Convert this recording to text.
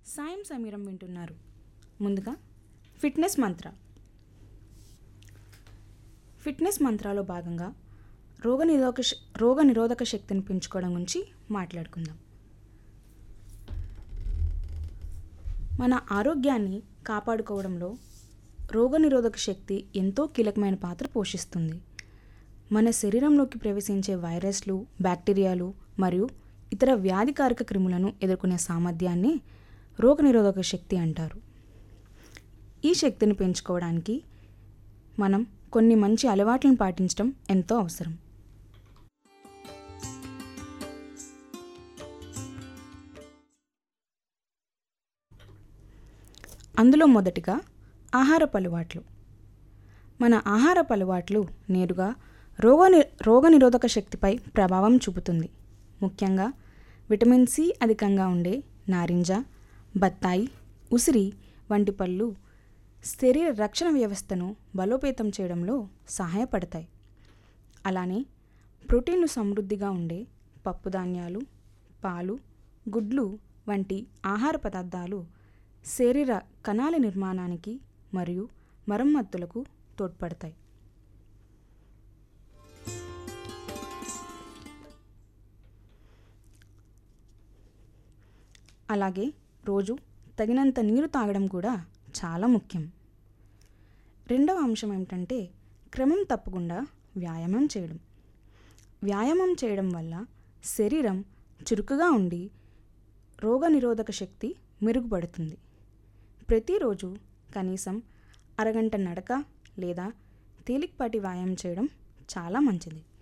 సాయం సమీరం వింటున్నారు ముందుగా ఫిట్నెస్ మంత్ర ఫిట్నెస్ మంత్రాలో భాగంగా రోగ నిరోధక శ- రోగ నిరోధక శక్తిని పెంచుకోవడం గురించి మాట్లాడుకుందాం మన ఆరోగ్యాన్ని కాపాడుకోవడంలో రోగనిరోధక శక్తి ఎంతో కీలకమైన పాత్ర పోషిస్తుంది మన శరీరంలోకి ప్రవేశించే వైరస్లు బ్యాక్టీరియాలు మరియు ఇతర వ్యాధికారక క్రిములను ఎదుర్కొనే సామర్థ్యాన్ని రోగనిరోధక శక్తి అంటారు ఈ శక్తిని పెంచుకోవడానికి మనం కొన్ని మంచి అలవాట్లను పాటించడం ఎంతో అవసరం అందులో మొదటిగా ఆహారపు అలవాట్లు మన ఆహారపు అలవాట్లు నేరుగా రోగ రోగనిరోధక శక్తిపై ప్రభావం చూపుతుంది ముఖ్యంగా విటమిన్ సి అధికంగా ఉండే నారింజ బత్తాయి ఉసిరి వంటి పళ్ళు శరీర రక్షణ వ్యవస్థను బలోపేతం చేయడంలో సహాయపడతాయి అలానే ప్రోటీన్లు సమృద్ధిగా ఉండే పప్పుధాన్యాలు పాలు గుడ్లు వంటి ఆహార పదార్థాలు శరీర కణాల నిర్మాణానికి మరియు మరమ్మతులకు తోడ్పడతాయి అలాగే రోజు తగినంత నీరు తాగడం కూడా చాలా ముఖ్యం రెండవ అంశం ఏమిటంటే క్రమం తప్పకుండా వ్యాయామం చేయడం వ్యాయామం చేయడం వల్ల శరీరం చురుకుగా ఉండి రోగనిరోధక శక్తి మెరుగుపడుతుంది ప్రతిరోజు కనీసం అరగంట నడక లేదా తేలికపాటి వ్యాయామం చేయడం చాలా మంచిది